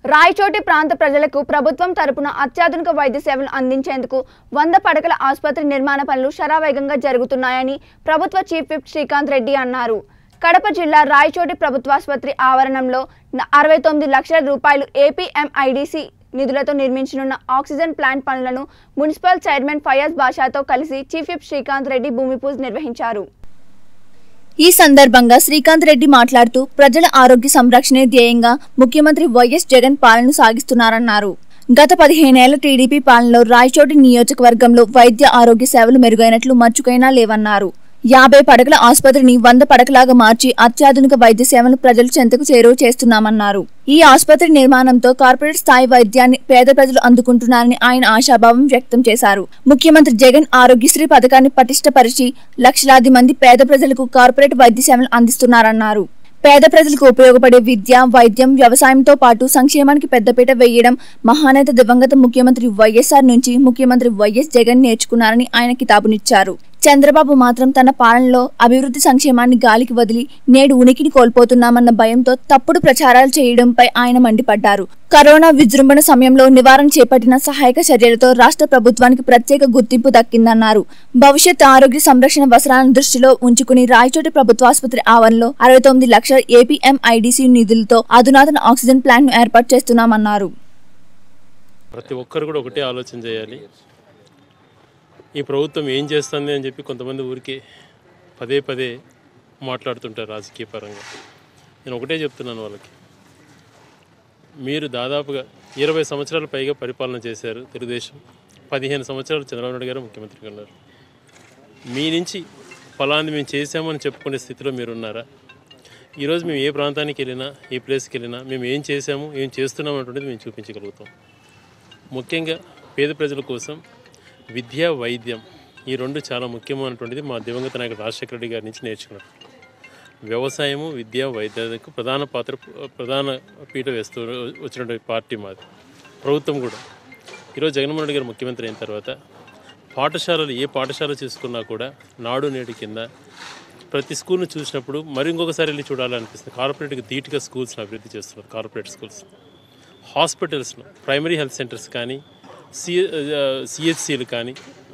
రాయచోటి ప్రాంత ప్రజలకు ప్రభుత్వం తరపున అత్యాధునిక వైద్య సేవలు అందించేందుకు వంద పడకల ఆసుపత్రి నిర్మాణ పనులు శరావేగంగా జరుగుతున్నాయని ప్రభుత్వ చీఫ్ విప్ శ్రీకాంత్ రెడ్డి అన్నారు కడప జిల్లా రాయచోటి ప్రభుత్వాసుపత్రి ఆవరణంలో న- అరవై తొమ్మిది లక్షల రూపాయలు ఏపీఎంఐడిసి నిధులతో నిర్మించనున్న ఆక్సిజన్ ప్లాంట్ పనులను మున్సిపల్ చైర్మన్ ఫయాజ్ బాషాతో కలిసి చీఫ్ విప్ శ్రీకాంత్ రెడ్డి భూమి పూజ నిర్వహించారు ఈ సందర్భంగా శ్రీకాంత్ రెడ్డి మాట్లాడుతూ ప్రజల ఆరోగ్య సంరక్షణే ధ్యేయంగా ముఖ్యమంత్రి వైఎస్ జగన్ పాలన సాగిస్తున్నారన్నారు గత పదిహేనేళ్ల టీడీపీ పాలనలో రాయచోటి నియోజకవర్గంలో వైద్య ఆరోగ్య సేవలు మెరుగైనట్లు మచ్చుకైనా లేవన్నారు యాభై పడకల ఆసుపత్రిని వంద పడకలాగా మార్చి అత్యాధునిక వైద్య సేవలు ప్రజల చెంతకు చేరువ చేస్తున్నామన్నారు ఈ ఆసుపత్రి నిర్మాణంతో కార్పొరేట్ స్థాయి వైద్యాన్ని పేద ప్రజలు అందుకుంటున్నారని ఆయన ఆశాభావం వ్యక్తం చేశారు ముఖ్యమంత్రి జగన్ ఆరోగ్యశ్రీ పథకాన్ని పటిష్టపరిచి లక్షలాది మంది పేద ప్రజలకు కార్పొరేట్ వైద్య సేవలు అందిస్తున్నారన్నారు పేద ప్రజలకు ఉపయోగపడే విద్య వైద్యం వ్యవసాయంతో పాటు సంక్షేమానికి పెద్దపీట వేయడం మహానేత దివంగత ముఖ్యమంత్రి వైఎస్ఆర్ నుంచి ముఖ్యమంత్రి వైఎస్ జగన్ నేర్చుకున్నారని ఆయన కితాబునిచ్చారు చంద్రబాబు మాత్రం తన పాలనలో అభివృద్ధి సంక్షేమాన్ని గాలికి వదిలి నేడు ఉనికిని కోల్పోతున్నామన్న భయంతో తప్పుడు ప్రచారాలు చేయడంపై ఆయన మండిపడ్డారు కరోనా విజృంభణ సమయంలో నివారణ చేపట్టిన సహాయక చర్యలతో రాష్ట్ర ప్రభుత్వానికి ప్రత్యేక గుర్తింపు దక్కిందన్నారు భవిష్యత్ ఆరోగ్య సంరక్షణ అవసరాలను దృష్టిలో ఉంచుకుని రాయచోటి ప్రభుత్వాసుపత్రి ఆవరణలో అరవై తొమ్మిది లక్షల ఏపీఎంఐడిసి నిధులతో అధునాతన ఆక్సిజన్ ప్లాంట్ ను ఏర్పాటు చేస్తున్నామన్నారు ప్రతి ఒక్కరు కూడా ఒకటే ఆలోచన చేయాలి ఈ ప్రభుత్వం ఏం చేస్తుంది అని చెప్పి కొంతమంది ఊరికే పదే పదే మాట్లాడుతుంటారు రాజకీయ పరంగా నేను ఒకటే చెప్తున్నాను వాళ్ళకి మీరు దాదాపుగా ఇరవై సంవత్సరాల పైగా పరిపాలన చేశారు తెలుగుదేశం పదిహేను సంవత్సరాలు చంద్రబాబు నాయుడు గారు ముఖ్యమంత్రిగా ఉన్నారు మీ నుంచి ఫలాన్ని మేము చేసామని చెప్పుకునే స్థితిలో మీరు ఉన్నారా ఈరోజు మేము ఏ ప్రాంతానికి వెళ్ళినా ఏ ప్లేస్కి వెళ్ళినా మేము ఏం చేసాము ఏం చేస్తున్నాం అనేటువంటిది మేము చూపించగలుగుతాం ముఖ్యంగా పేద ప్రజల కోసం విద్య వైద్యం ఈ రెండు చాలా ముఖ్యమైనటువంటిది మా దివంగత నాయకుడు రాజశేఖర రెడ్డి గారి నుంచి నేర్చుకున్నాం వ్యవసాయము విద్య వైద్యాలకు ప్రధాన పాత్ర ప్రధాన పీట వేస్తూ వచ్చినటువంటి పార్టీ మాది ప్రభుత్వం కూడా ఈరోజు జగన్మోహన్ రెడ్డి గారు ముఖ్యమంత్రి అయిన తర్వాత పాఠశాలలు ఏ పాఠశాల చూసుకున్నా కూడా నాడు నేడు కింద ప్రతి స్కూల్ను చూసినప్పుడు మరి ఇంకొకసారి వెళ్ళి చూడాలనిపిస్తుంది కార్పొరేట్కి ధీటుగా స్కూల్స్ని అభివృద్ధి చేస్తున్నారు కార్పొరేట్ స్కూల్స్ హాస్పిటల్స్లో ప్రైమరీ హెల్త్ సెంటర్స్ కానీ సి సిహెచ్సిలు కానీ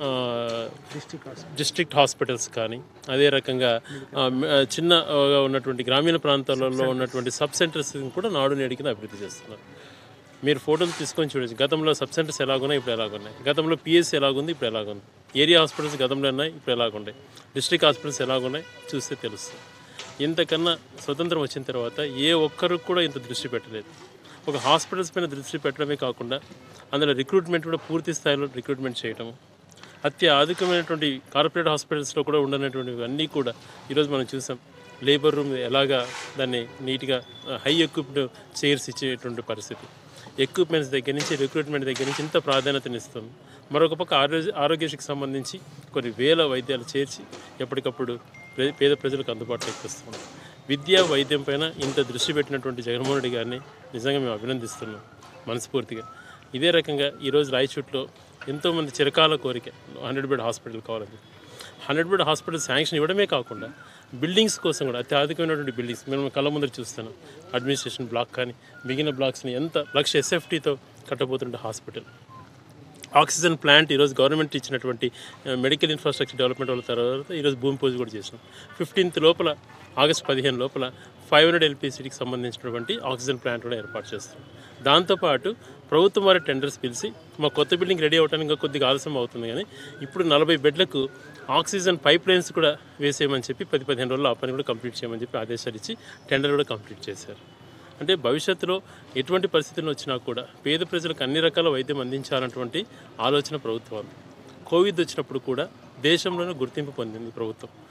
డిస్ట్రిక్ట్ హాస్పిటల్స్ కానీ అదే రకంగా ఆ, మ- ఆ, చిన్న ఆ, ఉన్నటువంటి గ్రామీణ ప్రాంతాలలో ఉన్నటువంటి సబ్ సెంటర్స్ కూడా నాడు నేడు కింద అభివృద్ధి చేస్తున్నారు మీరు ఫోటోలు తీసుకొని చూడొచ్చు గతంలో సబ్ సెంటర్స్ ఎలాగున్నాయి ఇప్పుడు ఎలాగున్నాయి గతంలో పిఎస్సి ఎలాగుంది ఇప్పుడు ఎలాగుంది ఏరియా హాస్పిటల్స్ గతంలో ఉన్నాయి ఇప్పుడు ఎలాగున్నాయి డిస్ట్రిక్ట్ హాస్పిటల్స్ ఎలాగున్నాయి చూస్తే తెలుస్తుంది ఇంతకన్నా స్వతంత్రం వచ్చిన తర్వాత ఏ ఒక్కరు కూడా ఇంత దృష్టి పెట్టలేదు ఒక హాస్పిటల్స్ పైన దృష్టి పెట్టడమే కాకుండా అందులో రిక్రూట్మెంట్ కూడా పూర్తి స్థాయిలో రిక్రూట్మెంట్ చేయటము అత్యాధునికమైనటువంటి కార్పొరేట్ హాస్పిటల్స్లో కూడా ఉండనటువంటివి అన్నీ కూడా ఈరోజు మనం చూసాం లేబర్ రూమ్ ఎలాగా దాన్ని నీట్గా హై ఎక్విప్డ్ చైర్స్ ఇచ్చేటువంటి పరిస్థితి ఎక్విప్మెంట్స్ దగ్గర నుంచి రిక్రూట్మెంట్ దగ్గర నుంచి ఇంత ప్రాధాన్యతనిస్తుంది మరొక పక్క ఆరోగ్య ఆరోగ్యశ్రీకి సంబంధించి కొన్ని వేల వైద్యాలు చేర్చి ఎప్పటికప్పుడు ప్రే- పేద ప్రజలకు అందుబాటులోకి తెస్తున్నాం విద్య వైద్యం పైన ఇంత దృష్టి పెట్టినటువంటి జగన్మోహన్ రెడ్డి గారిని నిజంగా మేము అభినందిస్తున్నాం మనస్ఫూర్తిగా ఇదే రకంగా ఈరోజు రాయచూట్లో ఎంతోమంది చిరకాల కోరిక హండ్రెడ్ బెడ్ హాస్పిటల్ కావాలని హండ్రెడ్ బెడ్ హాస్పిటల్ శాంక్షన్ ఇవ్వడమే కాకుండా బిల్డింగ్స్ కోసం కూడా అత్యాధికమైనటువంటి బిల్డింగ్స్ మేము కళ్ళ ముందర చూస్తాను అడ్మినిస్ట్రేషన్ బ్లాక్ కానీ మిగిలిన బ్లాక్స్ని ఎంత లక్ష ఎస్ఎఫ్టీతో కట్టబోతుంటే హాస్పిటల్ ఆక్సిజన్ ప్లాంట్ ఈరోజు గవర్నమెంట్ ఇచ్చినటువంటి ఆ, మెడికల్ ఇన్ఫ్రాస్ట్రక్చర్ డెవలప్మెంట్ వాళ్ళ తర్వాత ఈరోజు భూమి పూజ కూడా చేసినాం ఫిఫ్టీన్త్ లోపల ఆగస్ట్ పదిహేను లోపల ఫైవ్ హండ్రెడ్ ఎల్పిసిటీకి సంబంధించినటువంటి ఆక్సిజన్ ప్లాంట్ కూడా ఏర్పాటు చేస్తాం దాంతోపాటు ప్రభుత్వం వారి టెండర్స్ పిలిచి మా కొత్త బిల్డింగ్ రెడీ అవ్వడానికి ఇంకా కొద్దిగా ఆలస్యం అవుతుంది కానీ ఇప్పుడు నలభై బెడ్లకు ఆక్సిజన్ పైప్ లైన్స్ కూడా వేసేయమని చెప్పి పది పదిహేను రోజుల్లో ఆ పని కూడా కంప్లీట్ చేయమని చెప్పి ఆదేశాలు ఇచ్చి టెండర్ కూడా కంప్లీట్ చేశారు అంటే భవిష్యత్తులో ఎటువంటి పరిస్థితులు వచ్చినా కూడా పేద ప్రజలకు అన్ని రకాల వైద్యం అందించాలన్నటువంటి ఆలోచన ప్రభుత్వం కోవిడ్ వచ్చినప్పుడు కూడా దేశంలోనే గుర్తింపు పొందింది ప్రభుత్వం